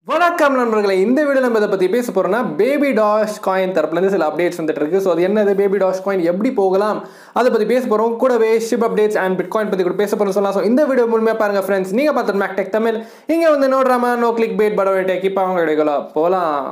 வணக்கம் நண்பர்களே இந்த வீடியோ நம்ம இதை பற்றி பேச போகிறோம்னா பேபி டாஷ் காயின் தரப்புலேருந்து சில அப்டேட்ஸ் வந்துட்டு இருக்கு ஸோ அது என்னது பேபி டாஷ் காயின் எப்படி போகலாம் அதை பற்றி பேச போகிறோம் கூடவே Shib updates and bitcoin பற்றி கூட பேச போகிறோம் சொல்லலாம் ஸோ இந்த வீடியோ முழுமையாக பாருங்கள் ஃப்ரெண்ட்ஸ் நீங்கள் பார்த்துட்டு மேக் டெக் தமிழ் இங்கே வந்து நோட்ராமா நோ கிளிக் பேட் படவை டெக் இப்போ அவங்க எடுக்கலாம் போகலாம்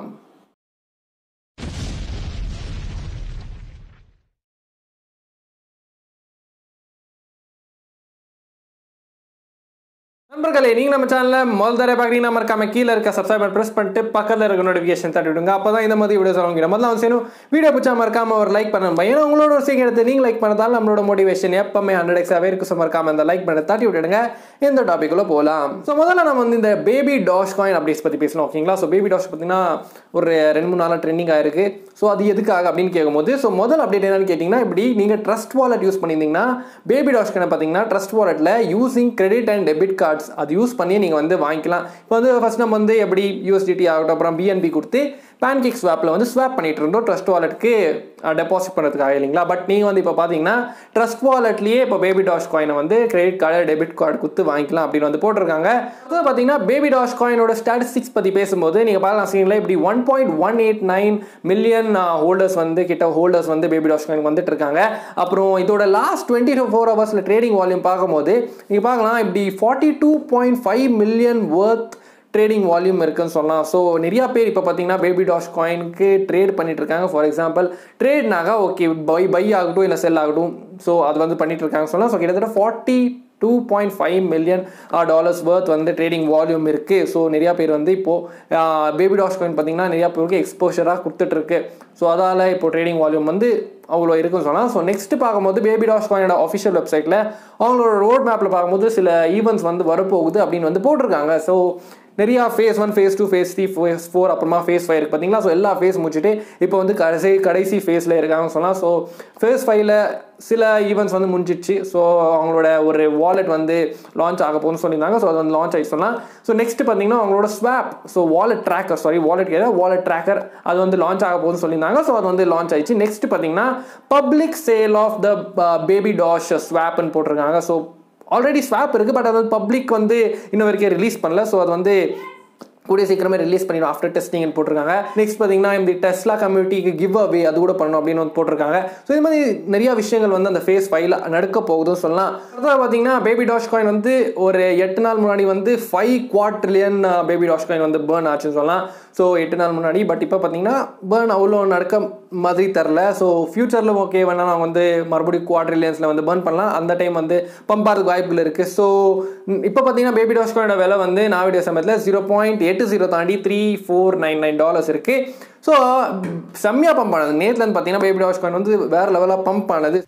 நண்பர்களே நீங்கள் நம்ம சேனலில் முதல் தடவை பார்க்குறீங்கன்னா மறக்காம கீழே இருக்க சப்ஸ்கிரைபர் ப்ரெஸ் பண்ணிட்டு பக்கத்தில் இருக்க நோட்டிஃபிகேஷன் தட்டி விடுங்க அப்போ தான் இந்த மாதிரி வீடியோஸ் வாங்கிடும் முதல்ல வந்து செய்யணும் வீடியோ பிடிச்சா மறக்காம ஒரு லைக் பண்ணணும் ஏன்னா உங்களோட ஒரு சீக்கிரம் எடுத்து நீங்கள் லைக் பண்ணதால் நம்மளோட மோட்டிவேஷன் எப்பவுமே ஹண்ட்ரட் எக்ஸாகவே இருக்கு ஸோ மறக்காம இந்த லைக் பண்ண தட்டி விட்டுடுங்க இந்த டாப்பிக்குள்ளே போகலாம் ஸோ முதல்ல நம்ம வந்து இந்த பேபி டாஷ் காயின் அப்டேட்ஸ் பற்றி பேசணும் ஓகேங்களா ஸோ பேபி டாஷ் பார்த்தீங்கன்னா ஒரு ரெண்டு மூணு நாளாக ட்ரெண்டிங் ஆயிருக்கு ஸோ அது எதுக்காக அப்படின்னு கேட்கும்போது ஸோ முதல் அப்டேட் என்னன்னு கேட்டிங்கன்னா இப்படி நீங்கள் ட்ரஸ்ட் வாலெட் யூஸ் பண்ணியிருந்தீங்கன்னா பேபி டாஷ் காயின் பார்த்தீங்கன்னா ட்ரஸ்ட் வாலெட்டில் using credit and debit cards அது யூஸ் பண்ணி நீங்கள் வந்து வாங்கிக்கலாம் இப்போ வந்து ஃபஸ்ட் நம்ம வந்து எப்படி யூஎஸ்டிடி ஆகட்டும் அப்புறம் பிஎன்பி கொடுத்து பேன்கேக் ஸ்வாப்பில் வந்து ஸ்வாப் பண்ணிட்டு இருந்தோம் ட்ரஸ்ட் வாலெட்டுக்கு டெபாசிட் பண்ணுறதுக்காக இல்லைங்களா பட் நீங்கள் வந்து இப்போ பார்த்தீங்கன்னா ட்ரஸ்ட் வாலெட்லேயே இப்போ பேபி டாஷ் காயினை வந்து கிரெடிட் கார்டு டெபிட் கார்டு கொடுத்து வாங்கிக்கலாம் அப்படின்னு வந்து போட்டிருக்காங்க அது பார்த்தீங்கன்னா பேபி டாஷ் காயினோட ஸ்டாட்டிஸ்டிக்ஸ் பற்றி பேசும்போது நீங்கள் பார்க்கலாம் ஸ்க்ரீனில் இப்படி one point one eight nine million holders வந்து கிட்ட ஹோல்டர்ஸ் வந்து பேபி டாஷ் காயின் வந்துட்டு இருக்காங்க அப்புறம் இதோட லாஸ்ட் டுவெண்ட்டி ஃபோர் ஹவர்ஸில் ட்ரேடிங் வால்யூம் பார்க்கும்போது நீங்கள் பார்க்கலாம் இப்படி forty two point five million worth trading volume இருக்குன்னு சொல்லலாம் ஸோ நிறையா பேர் இப்போ பார்த்தீங்கன்னா பேபி டாஷ் காயினுக்கு ட்ரேட் பண்ணிட்டு இருக்காங்க ஃபார் எக்ஸாம்பிள் ட்ரேட்னாக ஓகே பை பை ஆகட்டும் இல்லை செல் ஆகட்டும் ஸோ அது வந்து பண்ணிட்டு இருக்காங்க சொல்லலாம் ஸோ கிட்டத்தட்ட forty two point five million dollars worth வந்து ட்ரேடிங் வால்யூம் இருக்குது ஸோ நிறையா பேர் வந்து இப்போது பேபி டாஷ் காயின் பார்த்தீங்கன்னா நிறையா பேருக்கு எக்ஸ்போஷராக கொடுத்துட்ருக்கு ஸோ அதால் இப்போ ட்ரேடிங் வால்யூம் வந்து அவ்வளோ இருக்குன்னு சொல்லலாம் ஸோ நெக்ஸ்ட் பார்க்கும்போது பேபி டாஷ் காயினோட அஃபிஷியல் வெப்சைட்டில் அவங்களோட ரோட் மேப்பில் பார்க்கும்போது சில ஈவெண்ட்ஸ் வந்து வரப்போகுது அப்படின்னு வந்து போட்டிருக்காங்க ஸோ நிறையா phase one phase two phase three phase four அப்புறமா ஃபேஸ் ஃபைவ் இருக்குது பார்த்தீங்களா ஸோ எல்லா ஃபேஸ் முடிச்சுட்டு இப்போ வந்து கடைசி கடைசி ஃபேஸில் இருக்காங்கன்னு சொல்லலாம் ஸோ ஃபேஸ் ஃபைவ்ல சில ஈவெண்ட்ஸ் வந்து முடிஞ்சிச்சு ஸோ அவங்களோட ஒரு வாலெட் வந்து லான்ச் ஆக போகுதுன்னு சொல்லியிருந்தாங்க ஸோ அது வந்து லான்ச் ஆகி சொல்லலாம் ஸோ நெக்ஸ்ட் பார்த்தீங்கன்னா அவங்களோட swap so wallet tracker sorry wallet கேட்க வாலெட் ட்ராக்கர் அது வந்து லான்ச் ஆக போகுதுன்னு சொல்லியிருந்தாங்க ஸோ அது வந்து லான்ச் ஆயிடுச்சு நெக்ஸ்ட் பார்த்தீங்கன்னா public sale of the baby dash ஸ்வாப்னு போட்டிருக்காங்க ஸோ ஆல்ரெடி ஸ்வாப் இருக்குது பட் அது வந்து பப்ளிக் வந்து இன்ன வரைக்கும் ரிலீஸ் பண்ணல ஸோ அது வந்து கூடிய சீக்கிரமே ரிலீஸ் பண்ணிடும் ஆஃப்டர் டெஸ்டிங் போட்டிருக்காங்க நெக்ஸ்ட் பார்த்தீங்கன்னா இந்த டெஸ்லா கம்யூனிட்டிக்கு கிவ் அவே அது கூட பண்ணணும் அப்படின்னு வந்து போட்டிருக்காங்க ஸோ இது மாதிரி நிறைய விஷயங்கள் வந்து அந்த ஃபேஸ் ஃபைவ்ல நடக்க போகுதுன்னு சொல்லலாம் அதாவது பார்த்தீங்கன்னா பேபி டாஷ் காயின் வந்து ஒரு எட்டு நாள் முன்னாடி வந்து five quadrillion baby dash coin வந்து பேர்ன் ஆச்சுன்னு சொல்லலாம் ஸோ எட்டு நாள் முன்னாடி பட் இப்போ பார்த்தீங்கன்னா பேர்ன் அவ்வளோ நடக்க மாதிரி தரல ஸோ ஃபியூச்சரில் ஓகே வேணால் அவங்க வந்து மறுபடியும் குவாட்ரிலியன்ஸில் வந்து பேர்ன் பண்ணலாம் அந்த டைம் வந்து பம்ப் ஆகிறதுக்கு வாய்ப்புகள் இருக்குது ஸோ இப்போ பார்த்தீங்கன்னா பேபி டாஷ் காயினோட விலை வந்து நாவிடைய சமயத்தில் ஜீரோ பாயிண்ட் எட்டு ஜீரோ தாண்டி three four nine nine dollars இருக்குது ஸோ செம்மையாக பம்ப் ஆனது நேற்றுலேருந்து பார்த்தீங்கன்னா பேபி டாஷ் காயின் வந்து வேறு லெவலாக பம்ப் ஆனது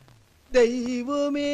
தெய்வமே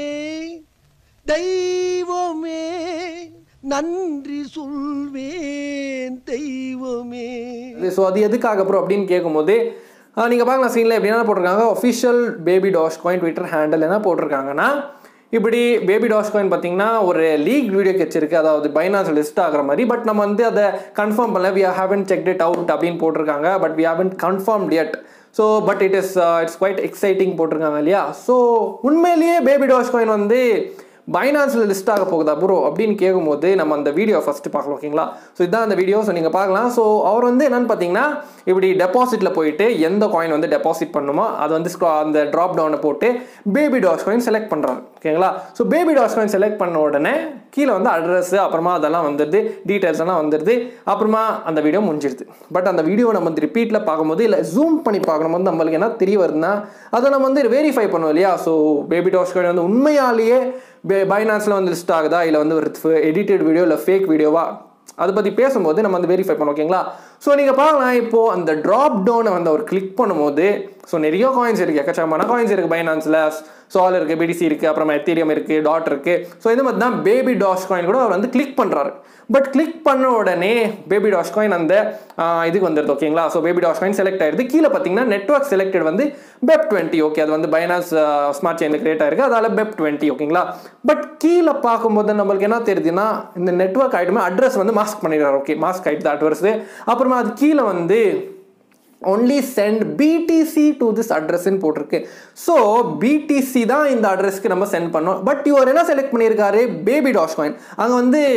தெய்வமே நன்றி சொல்வேன் தெய்வமே ஸோ அது எதுக்காக ப்ரோ அப்படின்னு கேட்கும்போது நீங்கள் பார்க்கலாம் சீனில் எப்படி என்ன போட்டிருக்காங்க official baby dash coin Twitter handle என்ன போட்டிருக்காங்கன்னா இப்படி பேபி டாஷ் காயின் பார்த்தீங்கன்னா ஒரு லீக் வீடியோ கெச்சிருக்கு அதாவது பைனான்ஸ் லிஸ்ட் ஆகிற மாதிரி பட் நம்ம வந்து அதை கன்ஃபார்ம் பண்ணல we haven't check it out அப்படின்னு போட்டிருக்காங்க but we haven't confirm yet so but it is it's quite exciting போட்டிருக்காங்க இல்லையா ஸோ உண்மையிலேயே பேபி டாஷ் காயின் வந்து பைனான்ஸில் லிஸ்ட் ஆக போகுதா ப்ரோ அப்படின்னு கேட்கும்போது நம்ம அந்த வீடியோ ஃபஸ்ட்டு பார்க்கலாம் ஓகேங்களா ஸோ இதுதான் அந்த வீடியோ ஸோ நீங்கள் பார்க்கலாம் ஸோ அவர் வந்து என்னென்னு பார்த்தீங்கன்னா இப்படி டெபாசிட்டில் போயிட்டு எந்த காயின் வந்து டெபாசிட் பண்ணுமோ அது வந்து அந்த ட்ராப் டவுனை போட்டு பேபி டாஷ் காயின் செலக்ட் பண்ணுறாங்க ஓகேங்களா so baby dash coin select பண்ண உடனே கீழே வந்து அட்ரஸ் அப்புறமா அதெல்லாம் வந்துடுது டீட்டெயில்ஸ் எல்லாம் வந்துடுது அப்புறமா அந்த வீடியோ முடிஞ்சிடுது பட் அந்த வீடியோ நம்ம வந்து ரிப்பீட்டில் பார்க்கும்போது இல்லை ஜூம் பண்ணி பார்க்கும்போது நம்மளுக்கு என்ன தெரிய வருதுன்னா அதை நம்ம வந்து வெரிஃபை பண்ணுவோம் இல்லையா ஸோ பேபி டாஷ் காயின் வந்து உண்மையாலேயே பைனான்ஸில் வந்து லிஸ்ட் ஆகுதா இல்லை வந்து ஒரு எடிட்டட் வீடியோ இல்லை ஃபேக் வீடியோவா அதை பற்றி பேசும்போது நம்ம வந்து வெரிஃபை பண்ணோம் ஓகேங்களா ஸோ நீங்கள் பார்க்கலாம் இப்போது அந்த ட்ராப் டவுனை வந்து அவர் கிளிக் பண்ணும்போது ஸோ நிறைய காயின்ஸ் இருக்குது எக்கச்சக்கமான காயின்ஸ் இருக்குது பைனான்ஸில் சால் இருக்குது பிடிசி இருக்குது அப்புறமா எத்தீரியம் இருக்குது டாட் இருக்குது ஸோ இந்த மாதிரி தான் பேபி டாஷ் காயின் கூட அவர் வந்து கிளிக் பண்ணுறாரு பட் கிளிக் பண்ண உடனே பேபி டாஷ் காயின் அந்த இதுக்கு வந்துடுது ஓகேங்களா so baby dash coin select ஆயிடுது கீழே பார்த்தீங்கன்னா நெட்ஒர்க் செலக்டட் வந்து பெப் டுவெண்ட்டி ஓகே அது வந்து பைனான்ஸ் ஸ்மார்ட் செயினில் கிரியேட் ஆயிருக்கு அதால் பெப் டுவெண்ட்டி ஓகேங்களா பட் கீழே பார்க்கும்போது நம்மளுக்கு என்ன தெரியுதுன்னா இந்த நெட்ஒர்க் ஆகிடுமே அட்ரஸ் வந்து மாஸ்க் பண்ணிடுறாரு ஓகே மாஸ்க் ஆகிடுது அட்ரஸ் அப்புறமா அது கீழே வந்து only send BTC to this அட்ரஸ்ன்னு போட்டிருக்கு ஸோ பிடிசி தான் இந்த அட்ரஸ்க்கு நம்ம சென்ட் பண்ணோம் பட் இவர் என்ன செலக்ட் பண்ணியிருக்காரு பேபி டாஷ் காயின் அங்கே வந்து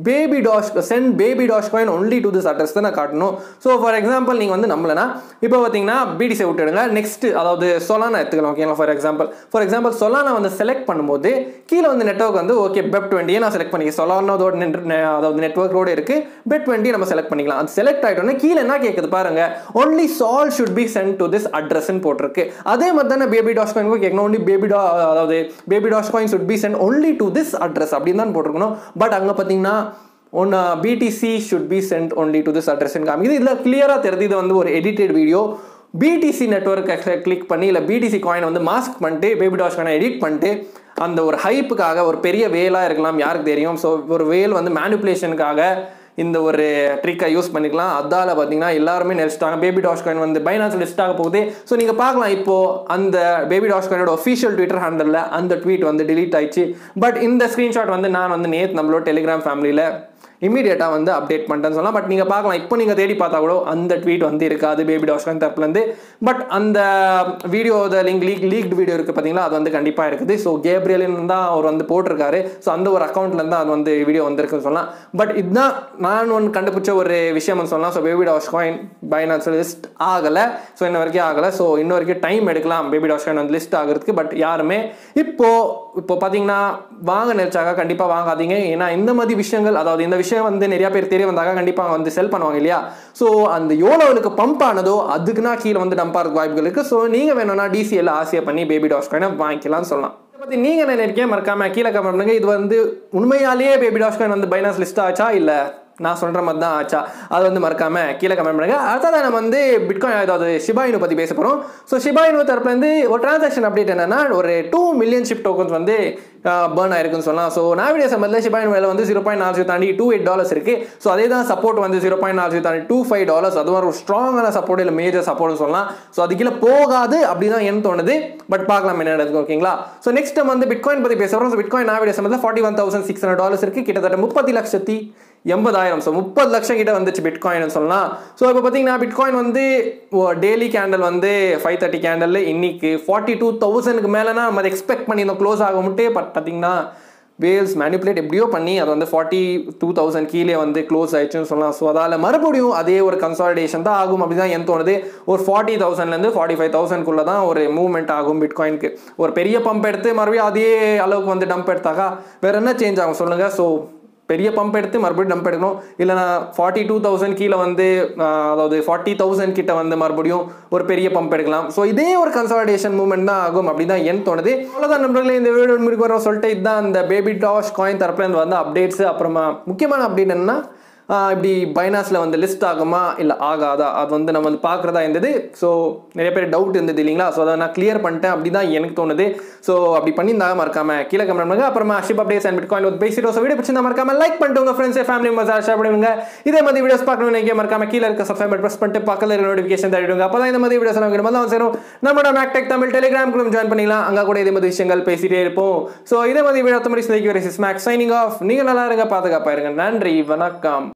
baby dash send baby dash coin only to this address தான் நான் காட்டணும் ஸோ ஃபார் எக்ஸாம்பிள் நீங்கள் வந்து நம்மளனா இப்போ பார்த்தீங்கன்னா பிடிசி விட்டுடுங்க நெக்ஸ்ட் அதாவது சொலானா எடுத்துக்கலாம் ஓகேங்களா for example for example Solana வந்து செலக்ட் பண்ணும்போது கீழே வந்து நெட்ஒர்க் வந்து ஓகே பெப் டுவெண்ட்டியே நான் செலக்ட் பண்ணிக்க சொலானோட அதாவது நெட்ஒர்க்கோட இருக்கு பெட் டுவெண்ட்டி நம்ம செலக்ட் பண்ணிக்கலாம் அது செலக்ட் ஆகிட்டோன்னா கீழே என்ன கேட்குது பாருங்க only SOL should be sent to this அட்ரஸ்ன்னு போட்டிருக்கு அதே மாதிரி தானே பேபி டாஷ் காயின் கேட்கணும் ஒன்லி பேபி டா அதாவது baby dash coin should be sent only to this address அப்படின்னு தான் போட்டிருக்கணும் பட் அங்கே பார்த்தீங்கன்னா one BTC should be sent only to this அட்ரஸ்ன்னு காமிக்குது இதில் கிளியராக தெரியுது இது வந்து ஒரு edited video BTC network click பண்ணி இல்லை பிடிசி காயின் வந்து மாஸ்க் பண்ணிட்டு பேபி டாஷ் காயினை எடிட் பண்ணிட்டு அந்த ஒரு ஹைப்புக்காக ஒரு பெரிய வேலாக இருக்கலாம் யாருக்கு தெரியும் ஸோ ஒரு வேல் வந்து மேனிப்புலேஷனுக்காக இந்த ஒரு ட்ரிக்கை யூஸ் பண்ணிக்கலாம் அதால் பார்த்தீங்கன்னா எல்லாருமே நினச்சிட்டாங்க பேபி டாஷ் காயின் வந்து பைனான்ஸ் லிஸ்ட் ஆக போகுது ஸோ நீங்கள் பார்க்கலாம் இப்போது அந்த பேபி டாஷ் காயினோட ஒஃபிஷியல் ட்விட்டர் ஹேண்டலில் அந்த ட்வீட் வந்து டிலீட் ஆயிடுச்சு பட் இந்த ஸ்க்ரீன்ஷாட் வந்து நான் வந்து நேற்று நம்மளோட டெலிகிராம் ஃபேமிலியில் இமீடியட்டாக வந்து அப்டேட் பண்ணிட்டேன்னு சொல்லலாம் பட் நீங்கள் பார்க்கலாம் இப்போ நீங்கள் தேடி பார்த்தா கூட அந்த ட்வீட் வந்து இருக்காது பேபி டாஷ்கான் தரப்புலேருந்து பட் அந்த video link leak leaked video இருக்குது பார்த்தீங்களா அது வந்து கண்டிப்பாக இருக்குது ஸோ கேப்ரியலின் தான் அவர் வந்து போட்டிருக்காரு ஸோ அந்த ஒரு அக்கௌண்ட்லேருந்து அது வந்து வீடியோ வந்திருக்குன்னு சொல்லலாம் பட் இதுதான் நான் ஒன்று கண்டுபிடிச்ச ஒரு விஷயம் சொல்லலாம் so baby dash coin Binance list ஆகலை ஸோ இன்ன வரைக்கும் ஆகலை ஸோ இன்ன வரைக்கும் டைம் எடுக்கலாம் பேபி டாஷ் காயின் வந்து லிஸ்ட் ஆகிறதுக்கு பட் யாருமே இப்போ இப்போ பார்த்தீங்கன்னா வாங்க நினைச்சாக்கா கண்டிப்பாக வாங்காதீங்க ஏன்னா இந்த மாதிரி விஷயங்கள் அதாவது இந்த விஷயம் வந்து நிறைய பேர் தெரிய வந்தாங்க கண்டிப்பாக வந்து செல் பண்ணுவாங்க இல்லையா ஸோ அந்த எவ்வளோவுக்கு பம்ப் ஆனதோ அதுக்குன்னா கீழே வந்து டம்ப் ஆகிறதுக்கு வாய்ப்புகள் இருக்குது ஸோ நீங்கள் வேணும்னா டிசிஎல் ஆசையை பண்ணி பேபி டாஷ் காயினை வாங்கிக்கலாம்னு சொல்லலாம் இதை பற்றி நீங்கள் என்ன நினைக்கிறீங்க மறக்காம கீழே கமெண்ட் பண்ணுங்க இது வந்து உண்மையாலேயே பேபி டாஷ் காயின் வந்து பைனான்ஸ் லிஸ்ட் ஆச்சா இல்லை நான் சொல்கிற மாதிரி தான் ஆச்சா அது வந்து மறக்காம கீழே கமெண்ட் பண்ணுங்க அடுத்ததான் நம்ம வந்து பிட்காயின் அதாவது ஷிபாயினு பற்றி பேச போகிறோம் ஸோ ஷிபாயினு தரப்புலேருந்து ஒரு டிரான்சாக்ஷன் அப்டேட் என்னன்னா ஒரு டூ மில்லியன் ஷிப் டோக்கன்ஸ் வந்து பேர்ன் ஆயிருக்குன்னு சொல்லலாம் ஸோ நான் வீடியோ சம்பந்தத்தில் ஷிபாயின் வேலை வந்து ஜீரோ பாயிண்ட் நாலு தாண்டி டூ எயிட் டாலர்ஸ் இருக்கு ஸோ அதே தான் சப்போர்ட் வந்து ஜீரோ பாயிண்ட் நாலு தாண்டி டூ ஃபைவ் டாலர்ஸ் அது ஒரு ஸ்ட்ராங்கான சப்போர்ட் இல்லை மேஜர் சப்போர்ட்னு சொல்லலாம் ஸோ அது கீழே போகாது அப்படி தான் எனக்கு தோணுது பட் பார்க்கலாம் என்ன நடக்குது ஓகேங்களா ஸோ நெக்ஸ்ட் நம்ம வந்து பிட்காயின் பற்றி பேசுகிறோம் ஸோ பிட்காயின் நான் வீடியோ சம்பந்தத்தில் forty one thousand six hundred dollars இருக்கு கிட்டத்தட்ட முப்பத்தி லட்சத்தி எண்பதாயிரம் ஸோ முப்பது லட்சம் கிட்ட வந்துச்சு பிட்காயின் சொல்லலாம் ஸோ இப்போ பார்த்தீங்கன்னா பிட்காயின் வந்து டெய்லி கேண்டல் வந்து ஃபைவ் தேர்ட்டி கேண்டல் இன்னைக்கு ஃபார்ட்டி டூ தௌசண்ட்க்கு மேலேனா நம்ம அதை எக்ஸ்பெக்ட் பண்ணியிருந்தோம் க்ளோஸ் ஆகும்ட்டு பட் பார்த்தீங்கன்னா வேல்ஸ் மேனிப்புலேட் எப்படியோ பண்ணி அது வந்து ஃபார்ட்டி டூ தௌசண்ட் கீழே வந்து க்ளோஸ் ஆயிடுச்சுன்னு சொல்லலாம் ஸோ அதால் மறுபடியும் அதே ஒரு கன்சாலிடேஷன் தான் ஆகும் அப்படி தான் என் தோணுது ஒரு ஃபார்ட்டி தௌசண்ட்லேருந்து ஃபார்ட்டி ஃபைவ் தௌசண்ட்குள்ளே தான் ஒரு மூவ்மெண்ட் ஆகும் பிட்காயினுக்கு ஒரு பெரிய பம்ப் எடுத்து மறுபடியும் அதே அளவுக்கு வந்து டம்ப் எடுத்தாக்கா வேற என்ன சேஞ்ச் ஆகும் சொல்லுங்கள் ஸோ பெரிய பம்ப் எடுத்து மறுபடியும் டம்ப் எடுக்கணும் இல்லைனா ஃபார்ட்டி டூ தௌசண்ட் கீழே வந்து அதாவது ஃபார்ட்டி தௌசண்ட் கிட்ட வந்து மறுபடியும் ஒரு பெரிய பம்ப் எடுக்கலாம் ஸோ இதே ஒரு கன்சாலிடேஷன் மூவ்மெண்ட் தான் ஆகும் அப்படி தான் என் தோணுது அவ்வளோதான் நண்பர்களே இந்த வீடியோ முடிக்க வர சொல்லிட்டு இதுதான் இந்த பேபி டாஷ் காயின் தரப்புலேருந்து வந்து அப்டேட்ஸ் அப்புறமா முக்கியமான அப்டேட் என்னன்னா இப்படி பைனாஸில் வந்து லிஸ்ட் ஆகுமா இல்லை ஆகாதா அது வந்து நம்ம வந்து பார்க்குறதா இருந்தது ஸோ நிறைய பேர் டவுட் இருந்தது இல்லைங்களா ஸோ அதை நான் கிளியர் பண்ணிட்டேன் அப்படி தான் எனக்கு தோணுது ஸோ அப்படி பண்ணியிருந்தாங்க மறக்காம கீழே கமெண்ட் பண்ணுங்க அப்புறமா ஷிப் அப்டேட்ஸ் அண்ட் பிட்காயின் வந்து பேசிட்டோம் ஸோ வீடியோ பிடிச்சிருந்தா மறக்காம லைக் பண்ணிட்டு உங்கள் ஃப்ரெண்ட்ஸ் ஃபேமிலி மெம்பர்ஸ் ஷேர் பண்ணுங்க இதே மாதிரி வீடியோஸ் பார்க்கணும் நீங்கள் மறக்காம கீழே இருக்க சப்ஸ்கிரைப் ப்ரெஸ் பண்ணிட்டு பக்கத்தில் இருக்க நோட்டிஃபிகேஷன் தள்ளிடுங்க அப்போ தான் இந்த மாதிரி வீடியோஸ் நமக்கு வந்து சேரும் நம்மளோட Mac Tech Tamil Telegram group join பண்ணிக்கலாம் அங்கே கூட இதே மாதிரி விஷயங்கள் பேசிட்டே இருப்போம் ஸோ இதே மாதிரி வீடியோ தமிழ் ஸ்நேக் மேக் சைனிங் ஆஃப் நீங்கள் நல்லா இருங்க பாதுகாப்பாக இருங்க நன்றி வணக்கம்